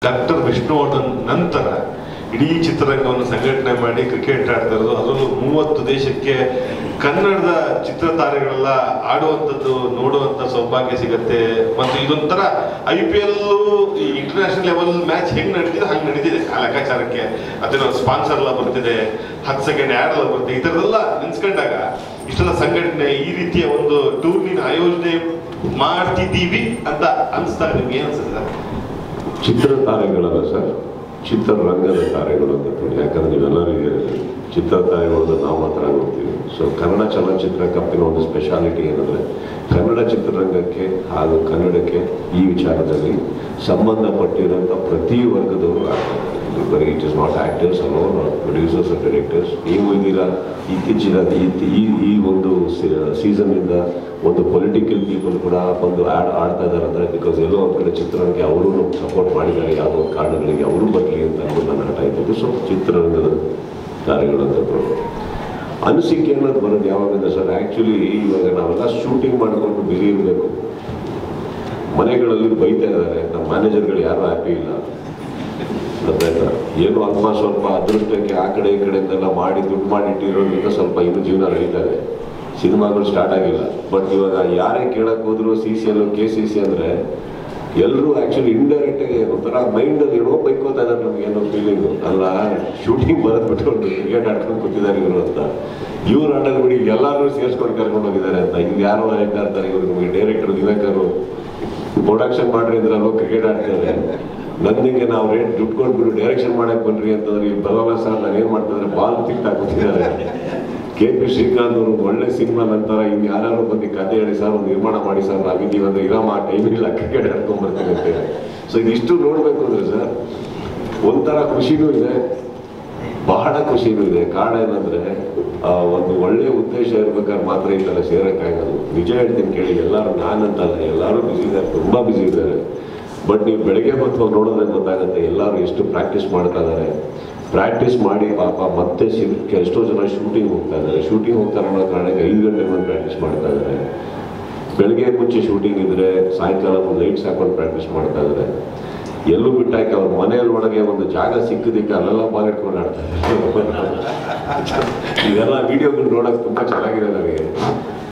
Doctor Vishnuvardhan ನಂತರ ಇಡೀ ಚಿತ್ರರಂಗವನ್ನು ಸಂಘಟನೆ ಮಾಡಿ ಕ್ರಿಕೆಟ್ ಆಡ್ತಾ ಇರೋದು ಅದರಲ್ಲೂ ಮೂವತ್ತು ದೇಶಕ್ಕೆ ಕನ್ನಡದ ಚಿತ್ರ ತಾರೆಗಳೆಲ್ಲ ಆಡುವಂಥದ್ದು ನೋಡುವಂಥ ಸೌಭಾಗ್ಯ ಸಿಗತ್ತೆ ಮತ್ತು ಇದೊಂಥರ I P L international level match ಹೆಂಗ್ ನಡೀತಿದೆ ಹಂಗೆ ನಡೀತಿದೆ ಆ ಲೆಕ್ಕಾಚಾರಕ್ಕೆ ಅದೇನೋ ಸ್ಪಾನ್ಸರ್ ಎಲ್ಲ ಬರ್ತಿದೆ ಹತ್ತು ಸೆಕೆಂಡ್ ಆ್ಯಡ್ ಎಲ್ಲ ಬರ್ತಿದೆ ಈ ಥರದ್ದೆಲ್ಲ ನೆನ್ಸ್ಕೊಂಡಾಗ ಇಷ್ಟೆಲ್ಲ ಸಂಘಟನೆ ಈ ರೀತಿಯ ಒಂದು ಟೂರ್ನಿನ ಆಯೋಜನೆ ಮಾಡ್ತಿದ್ದೀವಿ ಅಂತ ಅನಿಸ್ದಾಗ ನಿಮ್ಗೆ ಏನು ಅನ್ಸುತ್ತೆ ಸರ್? ಚಿತ್ರ ತಾರೆಗಳಲ್ಲ ಸರ್ ಚಿತ್ರರಂಗದ ತಾರೆಗಳು ಅಂತ ತಿಳಿ ಯಾಕಂದ್ರೆ ನೀವೆಲ್ಲರಿಗೆ ಚಿತ್ರ ತಾರೆಗಳನ್ನು ನಾವು ಮಾತ್ರ ನೋಡ್ತೀವಿ ಸೊ ಕನ್ನಡ ಚಲನಚಿತ್ರ ಕಪ್ಪಿನ ಒಂದು ಸ್ಪೆಷಾಲಿಟಿ ಏನಂದ್ರೆ ಕನ್ನಡ ಚಿತ್ರರಂಗಕ್ಕೆ ಹಾಗೂ ಕನ್ನಡಕ್ಕೆ ಈ ವಿಚಾರದಲ್ಲಿ ಸಂಬಂಧಪಟ್ಟಿರುವಂಥ ಪ್ರತಿ ವರ್ಗದವರು ಆಗ್ತಾರೆ ಬರೀ it is not actors alone producers and directors ನೀವು ಇದೀರಾ ಇತ್ತೀಚಿನ ಈ- ಈ ಈ ಒಂದು ಸೀಸನ್ ಇಂದ ಒಂದು ಪೊಲಿಟಿಕಲ್ ಪೀಪಲ್ ಕೂಡ ಬಂದು ಆಡ್ ಆಡ್ತಾ ಇದ್ದಾರೆ ಅಂದ್ರೆ ಬಿಕಾಸ್ ಎಲ್ಲೋ ಒಂದು ಕಡೆ ಚಿತ್ರರಂಗಕ್ಕೆ ಅವರು ಸಪೋರ್ಟ್ ಮಾಡಿದ್ದಾರೆ ಯಾವುದೋ ಒಂದು ಕಾರಣಗಳಿಗೆ ಅವರು ಬರಲಿ ಅಂತ ಅನ್ಕೊಂಡು ನಾನು ಆಟ ಇದ್ದದ್ದು ಸೊ ಚಿತ್ರರಂಗದ ತಾರೆಗಳು ಅಂತ ಬರೋದು ಅನಿಸಿಕೆ ಅನ್ನೋದು ಬರೋದು ಯಾವಾಗಂದ್ರೆ ಸರ್ ಆ್ಯಕ್ಚುಲಿ ಇವಾಗ ನಾವೆಲ್ಲ ಶೂಟಿಂಗ್ ಮಾಡಿಕೊಂಡು ಬಿಸಿ ಇರಬೇಕು ಮನೆಗಳಲ್ಲಿ ಬೈತಾ ಇದ್ದಾರೆ ನಮ್ಮ ಮ್ಯಾನೇಜರ್ಗಳು ಯಾರು ಹ್ಯಾಪಿ ಇಲ್ಲ ಗೊತ್ತಾಯ್ತಾ ಏನೋ ಅಲ್ಪ ಸ್ವಲ್ಪ ಅದೃಷ್ಟಕ್ಕೆ ಆ ಕಡೆ ಈ ಕಡೆಯಿಂದೆಲ್ಲ ಮಾಡಿ ದುಡ್ಡು ಮಾಡಿ ಇಟ್ಟಿರೋದ್ರಿಂದ ಸ್ವಲ್ಪ ಇನ್ನೂ ಜೀವನ ನಡೀತಾ ಇದೆ ಸಿನಿಮಾಗಳು ಸ್ಟಾರ್ಟ್ ಆಗಿಲ್ಲ ಬಟ್ ಇವಾಗ ಯಾರೇ ಕೇಳಕ್ ಹೋದ್ರು C C L K C C ಅಂದ್ರೆ ಎಲ್ಲರೂ ಆಕ್ಚುಲಿ ಇಂಡೈರೆಕ್ಟ್ ಆಗಿ ಒಂಥರ ಮೈಂಡ್ ಅಲ್ಲಿ ಏನೋ ಬೈಕೋತಾ ಇದಾರೆ ನಮ್ಗೆ ಏನೋ ಫೀಲಿಂಗು ಅಲ್ಲ ಶೂಟಿಂಗ್ ಬರೋದ್ ಬಿಟ್ಕೊಂಡು ಕ್ರಿಕೆಟ್ ಆಡ್ಕೊಂಡು ಕೂತಿದ್ದಾರೆ ಇವರು ಅಂತ ಇವ್ರು ಆಡೋದು ಬಿಡಿ ಎಲ್ಲರೂ ಸೇರಿಸ್ಕೊಂಡು ಕರ್ಕೊಂಡು ಹೋಗಿದ್ದಾರೆ ಅಂತ ಇವ್ರು ಯಾರೋ ಹೇಳ್ತಾ ಇರ್ತಾರೆ ಇವ್ರು ನಮಗೆ ಡೈರೆಕ್ಟರ್ ದಿನಕರು ಪ್ರೊಡಕ್ಷನ್ ಮಾಡ್ರಿ ಅಂದ್ರಲ್ಲೋ ಕ್ರಿಕೆಟ್ ಆಡ್ತಾರೆ ನಂದಿಗೆ ನಾವು ರೇಟ್ ದುಡ್ಡು ಕೊಟ್ಬಿಟ್ಟು ಡೈರೆಕ್ಷನ್ ಮಾಡಕ್ ಬನ್ರಿ ಅಂತಂದ್ರೆ ಇಲ್ಲಿ ಬರೋಲ್ಲ ಸರ್ ನಾನು ಏನ್ ಮಾಡ್ತಿದ್ರೆ ಬಾಲ್ ತಿಕ್ತಾ ಕೂತಿದ್ದಾರೆ ಕೆ ಪಿ ಶ್ರೀಕಾಂತ್ ಅವರು ಒಳ್ಳೆ ಸಿನಿಮಾ ನಂತರ ಇನ್ನು ಯಾರು ಬಂದು ಕತೆ ಹೇಳಿ ಸರ್ ಒಂದು ನಿರ್ಮಾಣ ಮಾಡಿ ಸರ್ ನಾವಿದ್ದೀವಿ ಅಂದ್ರೆ ಇರಮ್ಮ ಆ ಟೈಮ್ ಇಲ್ಲ ಕ್ರಿಕೆಟ್ ಆಡ್ಕೊಂಡ್ ಬರ್ತೀನಿ ಅಂತ ಹೇಳಿ ಸೊ ಇದಿಷ್ಟು ನೋಡ್ಬೇಕು ಅಂದ್ರೆ ಸರ್ ಒಂಥರ ಖುಷಿನೂ ಇದೆ ಬಹಳ ಖುಷಿನೂ ಇದೆ ಕಾರಣ ಏನಂದ್ರೆ ಆ, ಒಂದು ಒಳ್ಳೆ ಉದ್ದೇಶ ಇರ್ಬೇಕಾದ್ರೆ ಮಾತ್ರ ಈ ಥರ ಸೇರಕ್ಕಾಗೋದು ನಿಜ ಹೇಳ್ತೀನಿ ಕೇಳಿ ಎಲ್ಲರೂ ನಾನಂತಲ್ಲ ಎಲ್ಲರೂ ಬಿಸಿ ಇದ್ದಾರೆ ತುಂಬಾ ಬಿಸಿ ಇದ್ದಾರೆ ಬಟ್ ನೀವು ಬೆಳಗ್ಗೆ ಹೊತ್ತು ನೋಡಿದ್ರೆ ಗೊತ್ತಾಗುತ್ತೆ ಎಲ್ಲರೂ ಎಷ್ಟು ಪ್ರಾಕ್ಟೀಸ್ ಮಾಡ್ತಾ ಇದ್ದಾರೆ ಪ್ರಾಕ್ಟೀಸ್ ಮಾಡಿ ಪಾಪ ಮತ್ತೆ ಸಿಗಕ್ಕೆ ಎಷ್ಟೋ ಜನ ಶೂಟಿಂಗ್ ಹೋಗ್ತಾ ಇದ್ದಾರೆ ಶೂಟಿಂಗ್ ಹೋಗ್ತಾರೆ ಅನ್ನೋ ಕಾರಣಕ್ಕೆ ಐದು ಗಂಟೆ ಬಂದು ಪ್ರಾಕ್ಟೀಸ್ ಮಾಡ್ತಾ ಇದ್ದಾರೆ ಬೆಳಗ್ಗೆ ಮುಂಚೆ ಶೂಟಿಂಗ್ ಇದ್ರೆ ಸಾಯಂಕಾಲ ಒಂದು ಲೈಟ್ಸ್ ಹಾಕೊಂಡು ಪ್ರಾಕ್ಟೀಸ್ ಮಾಡ್ತಾ ಇದ್ದಾರೆ ಎಲ್ಲೂ ಬಿಟ್ಟಾಕಿ ಅವ್ರ ಮನೆಯಲ್ಲಿ ಒಳಗೆ ಒಂದು ಜಾಗ ಸಿಕ್ಕದಿಕ್ಕೆ ಅಲ್ಲೆಲ್ಲ ಬಾಲ್ ಇಟ್ಕೊಂಡು ಆಡ್ತಾ ಇದ್ದಾರೆ ಇದೆಲ್ಲ ವಿಡಿಯೋಗಳು ನೋಡಕ್ ತುಂಬಾ ಚೆನ್ನಾಗಿದೆ ನನಗೆ